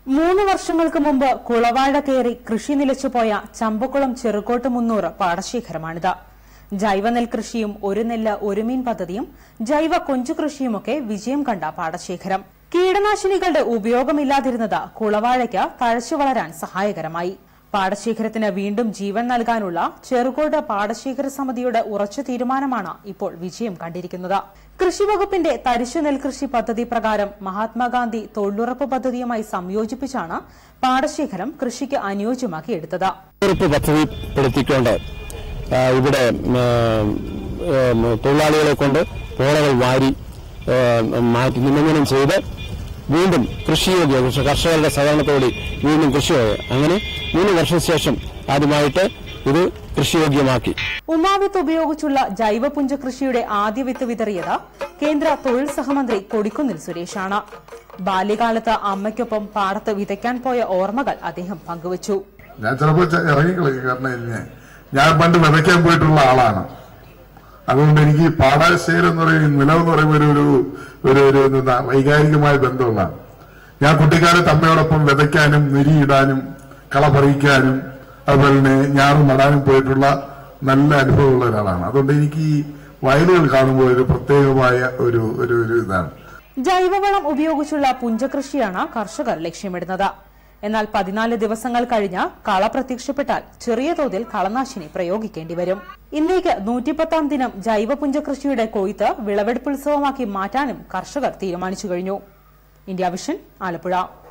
മൂന്ന് വർഷങ്ങൾക്ക് മുമ്പ് കുളവാഴ കയറി കൃഷി നിലച്ചുപോയ ചമ്പക്കുളം ചെറുകോട്ട് മുന്നൂറ് പാടശേഖരമാണിത് ജൈവ നെൽകൃഷിയും ഒരു നെല്ല് ഒരു മീൻ പദ്ധതിയും ജൈവ കൊഞ്ചു കൃഷിയുമൊക്കെ വിജയം കണ്ട പാടശേഖരം കീടനാശിനികളുടെ ഉപയോഗമില്ലാതിരുന്നത് കുളവാഴയ്ക്ക് തഴച്ചു വളരാൻ സഹായകരമായി പാടശേഖരത്തിന് വീണ്ടും ജീവൻ നൽകാനുള്ള ചെറുകോട് പാടശേഖര സമിതിയുടെ ഉറച്ച തീരുമാനമാണ് ഇപ്പോൾ വിജയം കണ്ടിരിക്കുന്നത് കൃഷിവകുപ്പിന്റെ തരിശു നെൽകൃഷി പദ്ധതി പ്രകാരം മഹാത്മാഗാന്ധി തൊഴിലുറപ്പ് പദ്ധതിയുമായി സംയോജിപ്പിച്ചാണ് പാടശേഖരം കൃഷിക്ക് അനുയോജ്യമാക്കി എടുത്തത് ഉറപ്പ് പദ്ധതിപ്പെടുത്തിക്കൊണ്ട് ആ, ഇവിടെ ഉം, ഉം, തൊഴിലാളികളെ കൊണ്ട് പോളകൾ വാരി ഉം, മാറ്റി നിമഞ്ജനം ചെയ്ത് വീണ്ടും കൃഷിയോഗ്യ കൃഷി- കർഷകരുടെ സഹകരണത്തോടെ വീണ്ടും കൃഷിയോഗ്യ അങ്ങനെ മൂന്ന് വർഷശേഷം ആദ്യമായിട്ട് ഇത് കൃഷിയോഗ്യമാക്കി ഉമാവിത്ത് ഉപയോഗിച്ചുള്ള ജൈവ പുഞ്ച കൃഷിയുടെ ആദ്യ വിത്ത് വിതറിയത് കേന്ദ്ര തൊഴിൽ സഹമന്ത്രി കൊടിക്കുന്നിൽ സുരേഷാണ് ബാല്യകാലത്ത് അമ്മയ്ക്കൊപ്പം പാടത്ത് വിതയ്ക്കാൻ പോയ ഓർമ്മകൾ അദ്ദേഹം പങ്കുവച്ചു ഞാൻ ചിലപ്പോ ച- ഇറങ്ങിക്കളയും കാരണം ഞാൻ ഞാൻ പണ്ട് വിതയ്ക്കാൻ പോയിട്ടുള്ള ആളാണ് അതുകൊണ്ട് എനിക്ക് ഈ പാടാശേരം എന്ന് പറയും നിലവെന്ന് പറയുമ്പോൾ ഒരു ഒരു ഒരു ഒരു എന്താ വൈകാരികമായ ബന്ധമുള്ളതാണ് ഞാൻ കുട്ടിക്കാലത്ത് അമ്മയോടൊപ്പം വിതയ്ക്കാനും നിരിയിടാനും കള പറിക്കാനും അതുപോലെ തന്നെ ഞാറും നടാനും പോയിട്ടുള്ള നല്ല അനുഭവമുള്ള ഒരാളാണ് അതുകൊണ്ട് എനിക്ക് ഈ വയലുകൾ കാണുമ്പോൾ ഒരു പ്രത്യേകമായ ഒരു ഒരു ഒരു ഇതാണ് ജൈവവളം ഉപയോഗിച്ചുള്ള പുഞ്ചകൃഷിയാണ് കർഷകർ ലക്ഷ്യമിടുന്നത് എന്നാൽ പതിനാല് ദിവസങ്ങൾ കഴിഞ്ഞ് കള പ്രത്യക്ഷപ്പെട്ടാൽ ചെറിയ തോതിൽ കളനാശിനി പ്രയോഗിക്കേണ്ടി വരും ഇന്നേക്ക് നൂറ്റിപ്പത്താം ദിനം ജൈവ പുഞ്ചകൃഷിയുടെ കൊയ്ത്ത് വിളവെടുപ്പുത്സവമാക്കി മാറ്റാനും കർഷകർ തീരുമാനിച്ചു കഴിഞ്ഞു ഇന്ത്യ വിഷൻ ആലപ്പുഴ